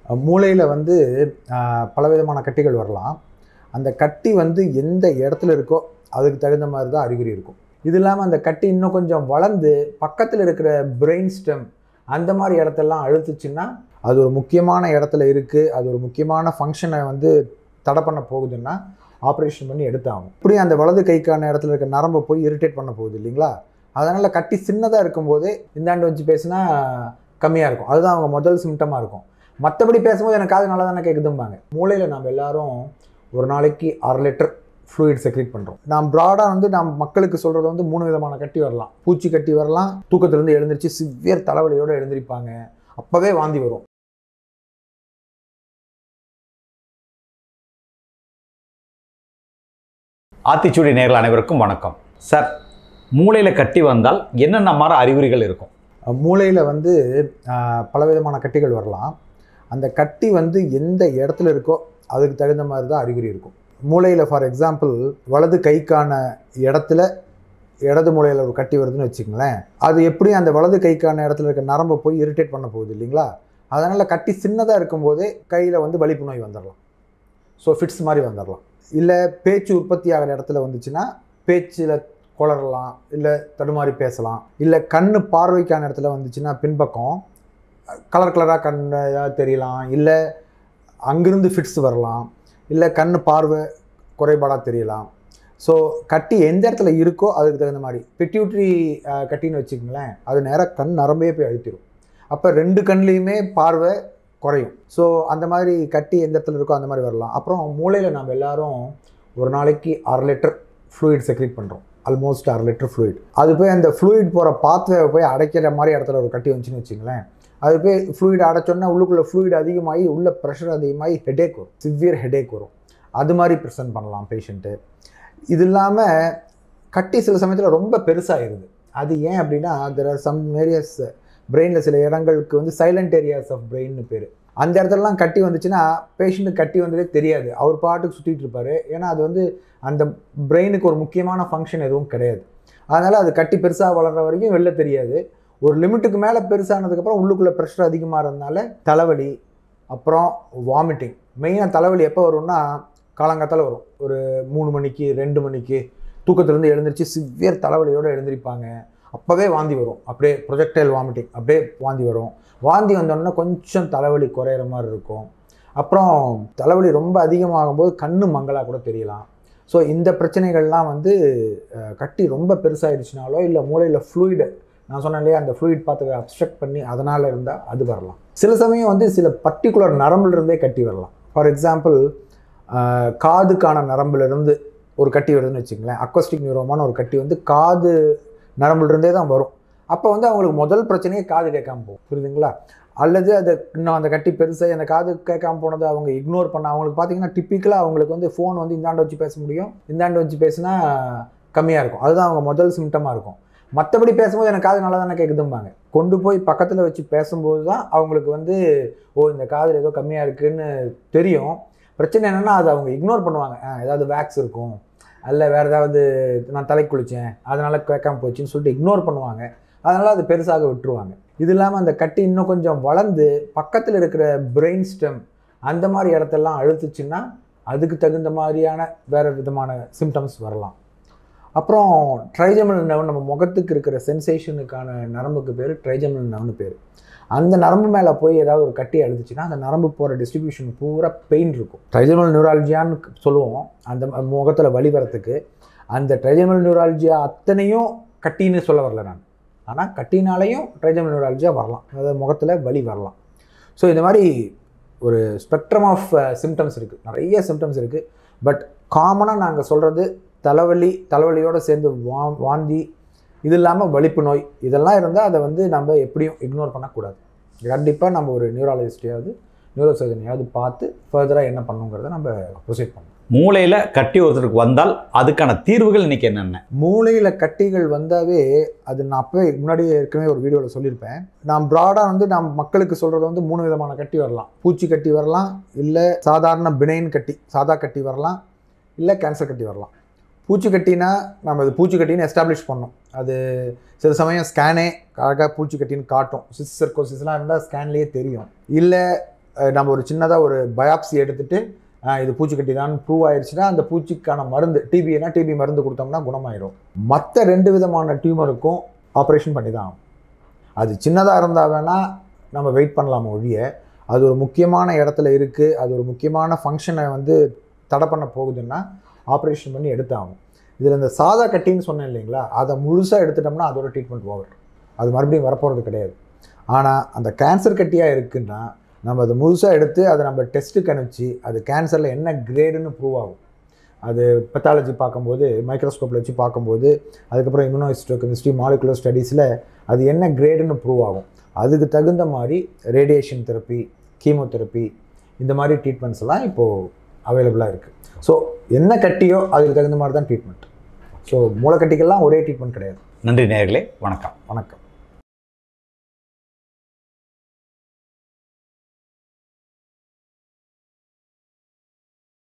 மூளையில் வந்து ஆஹ், பலவிதமான கட்டிகள் வரலாம் அந்த கட்டி வந்து எந்த இடத்துல இருக்கோ அதுக்கு தகுந்த மாதிரி தான் அறிகுறி இருக்கும் இது இல்லாமல் அந்த கட்டி இன்னும் கொஞ்சம் வளர்ந்து பக்கத்தில் இருக்கிற பிரெயின் ஸ்டெம் அந்த மாதிரி இடத்தெல்லாம் அழுத்துச்சுன்னா அது ஒரு முக்கியமான இடத்துல இருக்குது அது ஒரு முக்கியமான ஃபங்க்ஷனை வந்து தடை பண்ண போகுதுன்னா ஆப்ரேஷன் பண்ணி எடுத்தாகும் இப்படி அந்த வலது கைக்கான இடத்துல இருக்க நரம்பை போய் இரிட்டேட் பண்ண போகுது இல்லைங்களா அதனால் கட்டி சின்னதாக இருக்கும்போதே இந்தாண்டு வச்சு பேசினா கம்மியாக இருக்கும் அதுதான் அவங்க முதல் சிம்டமாக இருக்கும் மற்றபடி பேசும்போது எனக்கு காது நல்லா தானே கேட்குதும்பாங்க மூளையில் நம்ம எல்லாரும் ஒரு நாளைக்கு அரை லிட்டர் ஃப்ளூயிட் செக்ரேட் பண்ணுறோம் நாம் ப்ராடாக வந்து நாம் மக்களுக்கு சொல்கிறது வந்து மூணு விதமான கட்டி வரலாம் பூச்சி கட்டி வரலாம் தூக்கத்துலேருந்து எழுந்திரிச்சு சிவியர் தலைவலியோடு எழுந்திருப்பாங்க அப்போவே வாந்தி வரும் ஆத்திச்சூடி நேர்கள் அனைவருக்கும் வணக்கம் சார் மூளையில் கட்டி வந்தால் என்னென்ன மாதிரி அறிகுறிகள் இருக்கும் மூளையில் வந்து ஆஹ், பலவிதமான கட்டிகள் வரலாம் அந்த கட்டி வந்து எந்த இடத்துல இருக்கோ அதுக்கு தகுந்த மாதிரி தான் அறிகுறி இருக்கும் மூளையில் ஃபார் எக்ஸாம்பிள் வலது கைக்கான இடத்துல இடது மூலையில் ஒரு கட்டி வருதுன்னு வச்சுக்கங்களேன் அது எப்படி அந்த வலது கைக்கான இடத்துல இருக்க நரம்பை போய் இரிட்டேட் பண்ண போகுது இல்லைங்களா அதனால் கட்டி சின்னதாக இருக்கும்போதே கையில் வந்து வலிப்பு நோய் வந்துடலாம் ஸோ ஃபிட்ஸ் மாதிரி வந்துடலாம் இல்லை பேச்சு உற்பத்தி ஆகிற இடத்துல வந்துச்சுன்னா பேச்சில் குளறலாம் இல்லை தடுமாறி பேசலாம் இல்லை கண்ணு பார்வைக்கான இடத்துல வந்துச்சுன்னா பின்பக்கம் கலர் கலராக கண்ணா தெரியலாம் இல்லை அங்கிருந்து ஃபிட்ஸ் வரலாம் இல்லை கண் பார்வை குறைபாடாக தெரியலாம் ஸோ கட்டி எந்த இடத்துல இருக்கோ அதுக்கு தகுந்த மாதிரி பிட்யூட்ரி கட்டின்னு வச்சுக்கங்களேன் அது நேராக கண் நரம்பே போய் அழுத்திடும் அப்போ ரெண்டு கண்லேயுமே பார்வை குறையும் ஸோ அந்த மாதிரி கட்டி எந்த இடத்துல இருக்கோ அந்த மாதிரி வரலாம் அப்புறம் மூளையில் நம்ம எல்லாரும் ஒரு நாளைக்கு அரை லிட்டர் ஃப்ளூயிட் செக்ரேட் பண்ணுறோம் ஆல்மோஸ்ட் அரை லிட்டர் ஃப்ளூயிட் அது போய் அந்த ஃப்ளூயிட் போகிற பாத்வே போய் அடைக்கிற மாதிரி இடத்துல ஒரு கட்டி வந்துச்சுன்னு வச்சுங்களேன் அது போய் ஃப்ளூயிட் அடைச்சோன்னா உள்ளுக்குள்ளே ஃப்ளூயிட் அதிகமாகி உள்ள ப்ரெஷர் அதிகமாகி ஹெடேக் வரும் சிவியர் ஹெடேக் வரும் அது மாதிரி ப்ரெசென்ட் பண்ணலாம் பேஷண்ட்டு இது இல்லாமல் கட்டி சில சமயத்தில் ரொம்ப பெருசாகிடுது அது ஏன் அப்படின்னா தெர் ஆர் சம் ஏரியாஸ் பிரெயினில் சில இடங்களுக்கு வந்து சைலண்ட் ஏரியாஸ் ஆஃப் பிரெயின்னு பேர் அந்த இடத்துலலாம் கட்டி வந்துச்சுன்னா பேஷண்ட்டுக்கு கட்டி வந்ததே தெரியாது அவர் பாட்டுக்கு சுற்றிட்டு இருப்பார் ஏன்னா அது வந்து அந்த பிரெயினுக்கு ஒரு முக்கியமான ஃபங்க்ஷன் எதுவும் கிடையாது அதனால் அது கட்டி பெருசாக வளர்கிற வரைக்கும் வெளில தெரியாது ஒரு லிமிட்டுக்கு மேலே பெருசானதுக்கப்புறம் உள்ளுக்குள்ளே ப்ரெஷர் அதிகமாக இருந்தனால தலைவலி அப்புறம் வாமிட்டிங் மெயினாக தலைவலி எப்போ வரும்னா காலங்காத்தால வரும் ஒரு மூணு மணிக்கு ரெண்டு மணிக்கு தூக்கத்துலேருந்து எழுந்திரிச்சு சிவியர் தலைவலியோடு எழுந்திருப்பாங்க அப்போவே வாந்தி வரும் அப்படியே ப்ரொஜெக்டைல் வாமிட்டிங் அப்படியே வாந்தி வரும் வாந்தி வந்தோடனே கொஞ்சம் தலைவலி குறையிற மாதிரி இருக்கும் அப்புறம் தலைவலி ரொம்ப அதிகமாகும்போது கண்ணு மங்கலாக கூட தெரியலாம் ஸோ இந்த பிரச்சனைகள்லாம் வந்து அஹ், கட்டி ரொம்ப பெருசாகிடுச்சுனாலோ இல்லை மூளையில் ஃப்ளூயிடு நான் சொன்னேன் இல்லையா அந்த ஃப்ளூயிட் பார்த்து அப்ஸ்ட்ரக்ட் பண்ணி அதனால் இருந்தால் அது வரலாம் சில சமயம் வந்து சில பர்டிகுலர் நரம்புல இருந்தே கட்டி வரலாம் ஃபார் எக்ஸாம்பிள் காதுக்கான நரம்புல இருந்து ஒரு கட்டி வருதுன்னு வச்சுங்களேன் அக்வஸ்டிக் நியூரோமான ஒரு கட்டி வந்து காது நரம்புல இருந்தே தான் வரும் அப்போ வந்து அவங்களுக்கு முதல் பிரச்சனையே காது கேட்காம போகும் புரியுதுங்களா அல்லது அது இன்னும் அந்த கட்டி பெருசாக அந்த காது கேட்காம போனதை அவங்க இக்னோர் பண்ண அவங்களுக்கு பார்த்தீங்கன்னா டிப்பிக்கலாக அவங்களுக்கு வந்து ஃபோன் வந்து இந்தாண்டு வச்சு பேச முடியும் இந்தாண்டு வச்சு பேசினா கம்மியாக இருக்கும் அதுதான் அவங்க முதல் சிம்டமாக இருக்கும் மற்றபடி பேசும்போது எனக்கு காது நல்லா தானே கேட்குதும்பாங்க கொண்டு போய் பக்கத்தில் வச்சு பேசும்போது தான் அவங்களுக்கு வந்து ஓ இந்த காதில் ஏதோ கம்மியாக இருக்குன்னு தெரியும் பிரச்சனை என்னென்னா அதை அவங்க இக்னோர் பண்ணுவாங்க ஆ, ஏதாவது வேக்ஸ் இருக்கும் அல்ல வேறு ஏதாவது நான் தலை குளித்தேன் அதனால் கேட்காம போச்சுன்னு சொல்லிட்டு இக்னோர் பண்ணுவாங்க அதனால் அது பெருசாக விட்டுருவாங்க இது இல்லாமல் அந்த கட்டி இன்னும் கொஞ்சம் வளர்ந்து பக்கத்தில் இருக்கிற பிரெயின் ஸ்டெம் அந்த மாதிரி இடத்தெல்லாம் அழுத்துச்சுன்னா அதுக்கு தகுந்த மாதிரியான வேறு விதமான சிம்டம்ஸ் வரலாம் அப்புறம் ட்ரைஜமல் நர்வ் நம்ம முகத்துக்கு இருக்கிற சென்சேஷனுக்கான நரம்புக்கு பேர் ட்ரைஜமல் நர்வ்னு பேர் அந்த நரம்பு மேலே போய் ஏதாவது ஒரு கட்டி அழுதுச்சுன்னா அந்த நரம்பு போகிற டிஸ்ட்ரிபியூஷன் பூரா பெயின் இருக்கும் ட்ரைஜமல் நியூராலஜியான்னு சொல்லுவோம் அந்த முகத்தில் வலி வரத்துக்கு அந்த ட்ரைஜமல் நியூராலஜியா அத்தனையும் கட்டின்னு சொல்ல வரல நான் ஆனால் கட்டினாலையும் ட்ரைஜமல் நியூராலஜியா வரலாம் அதாவது முகத்தில் வலி வரலாம் ஸோ இந்த மாதிரி ஒரு ஸ்பெக்ட்ரம் ஆஃப் சிம்டம்ஸ் இருக்குது நிறைய சிம்டம்ஸ் இருக்குது பட் காமனாக நாங்கள் சொல்கிறது தலைவலி தலைவலியோடு சேர்ந்து வா வாந்தி இது இல்லாமல் வலிப்பு நோய் இதெல்லாம் இருந்தால் அதை வந்து நம்ம எப்படியும் இக்னோர் பண்ணக்கூடாது கண்டிப்பாக நம்ம ஒரு நியூராலஜிஸ்டையாவது நியூரோ சர்ஜனையாவது பார்த்து ஃபர்தராக என்ன பண்ணுங்கிறத நம்ம ப்ரொசீட் பண்ணணும் மூளையில் கட்டி ஒருத்தருக்கு வந்தால் அதுக்கான தீர்வுகள் இன்னைக்கு என்னென்ன மூளையில் கட்டிகள் வந்தாவே அது நான் அப்பவே முன்னாடி ஏற்கனவே ஒரு வீடியோவில் சொல்லியிருப்பேன் நான் ப்ராடாக வந்து நான் மக்களுக்கு சொல்கிறது வந்து மூணு விதமான கட்டி வரலாம் பூச்சி கட்டி வரலாம் இல்லை சாதாரண பினைன் கட்டி சாதா கட்டி வரலாம் இல்லை கேன்சர் கட்டி வரலாம் பூச்சி கட்டினா நம்ம அது பூச்சி கட்டின்னு எஸ்டாப்ளிஷ் பண்ணோம் அது சில சமயம் ஸ்கேனே அழகாக பூச்சி கட்டின்னு காட்டும் சிஸ் சர்க்கோசிஸ்லாம் இருந்தால் ஸ்கேன்லேயே தெரியும் இல்லை அஹ், நம்ம ஒரு சின்னதாக ஒரு பயாப்சி எடுத்துட்டு அஹ், இது பூச்சிக்கட்டி தான் ப்ரூவ் ஆயிடுச்சுன்னா அந்த பூச்சிக்கான மருந்து டிபினா டிபி மருந்து கொடுத்தோம்னா குணமாயிடும் மற்ற ரெண்டு விதமான டியூமருக்கும் ஆப்ரேஷன் பண்ணி தான் ஆகும் அது சின்னதாக இருந்தால் வேணால் நம்ம வெயிட் பண்ணலாம் ஒழிய அது ஒரு முக்கியமான இடத்துல இருக்குது அது ஒரு முக்கியமான ஃபங்க்ஷனை வந்து தடை பண்ண போகுதுன்னா ஆப்ரேஷன் பண்ணி எடுத்தாகும் இதில் இந்த சாதா கட்டின்னு சொன்னேன் இல்லைங்களா அதை முழுசாக எடுத்துட்டோம்னா அதோட ட்ரீட்மெண்ட் ஓவர் அது மறுபடியும் வரப்போகிறது கிடையாது ஆனால் அந்த கேன்சர் கட்டியாக இருக்குன்னா நம்ம அதை முழுசாக எடுத்து அதை நம்ம டெஸ்ட்டுக்கு அனுப்பிச்சு அது கேன்சரில் என்ன கிரேடுன்னு ப்ரூவ் ஆகும் அது பெத்தாலஜி பார்க்கும்போது மைக்ரோஸ்கோப்பில் வச்சு பார்க்கும்போது அதுக்கப்புறம் இம்யூனோஹிஸ்டோகெமிஸ்ட்ரி மாலிகுலர் ஸ்டடீஸில் அது என்ன கிரேடுன்னு ப்ரூவ் ஆகும் அதுக்கு தகுந்த மாதிரி ரேடியேஷன் தெரப்பி கீமோதெரப்பி இந்த மாதிரி ட்ரீட்மெண்ட்ஸ் எல்லாம் இப்போது அவைலபிளாக இருக்குது ஸோ என்ன கட்டியோ அதுக்கு தகுந்த மாதிரி தான் ட்ரீட்மெண்ட் ஸோ மூளைக்கட்டிக்கெல்லாம் ஒரே ட்ரீட்மெண்ட் கிடையாது நன்றி நேயர்களே வணக்கம் வணக்கம்